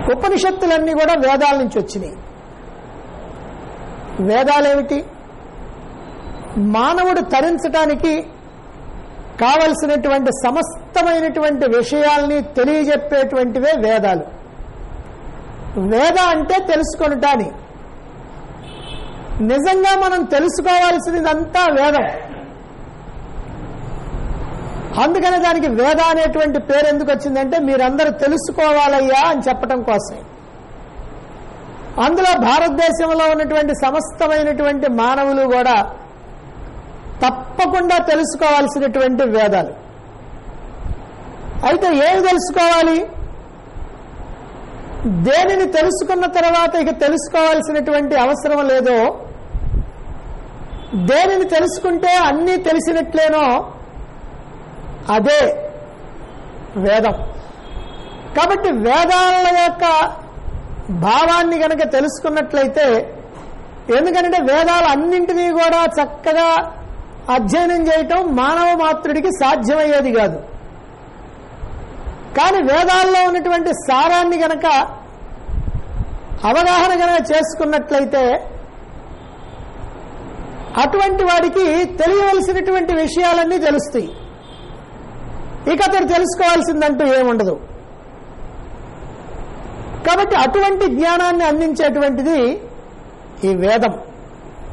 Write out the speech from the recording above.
ఉపనిషత్తులన్నీ కూడా వేదాల నుంచి వచ్చినాయి వేదాలేమిటి మానవుడు తరించటానికి కావలసినటువంటి సమస్తమైనటువంటి విషయాల్ని తెలియజెప్పేటువంటివే వేదాలు వేద అంటే తెలుసుకొనటాని నిజంగా మనం తెలుసుకోవాల్సినదంతా వేదం అందుకనే దానికి వేద అనేటువంటి పేరు ఎందుకు వచ్చిందంటే మీరందరూ తెలుసుకోవాలయ్యా అని చెప్పటం కోసమే అందులో భారతదేశంలో ఉన్నటువంటి సమస్తమైనటువంటి మానవులు కూడా తప్పకుండా తెలుసుకోవాల్సినటువంటి వేదాలు అయితే ఏమి తెలుసుకోవాలి దేనిని తెలుసుకున్న తర్వాత ఇక తెలుసుకోవాల్సినటువంటి అవసరం లేదో దేనిని తెలుసుకుంటే అన్నీ తెలిసినట్లేనో అదే వేదం కాబట్టి వేదాల యొక్క భావాన్ని గనక తెలుసుకున్నట్లయితే ఎందుకంటే వేదాలు అన్నింటినీ కూడా చక్కగా అధ్యయనం చేయటం మానవ మాత్రుడికి సాధ్యమయ్యేది కాదు కానీ వేదాల్లో ఉన్నటువంటి సారాన్ని గనక అవగాహన గనక చేసుకున్నట్లయితే అటువంటి వాడికి తెలియవలసినటువంటి విషయాలన్నీ తెలుస్తాయి ఇక అతడు తెలుసుకోవాల్సిందంటూ ఏముండదు కాబట్టి అటువంటి జ్ఞానాన్ని అందించేటువంటిది ఈ వేదం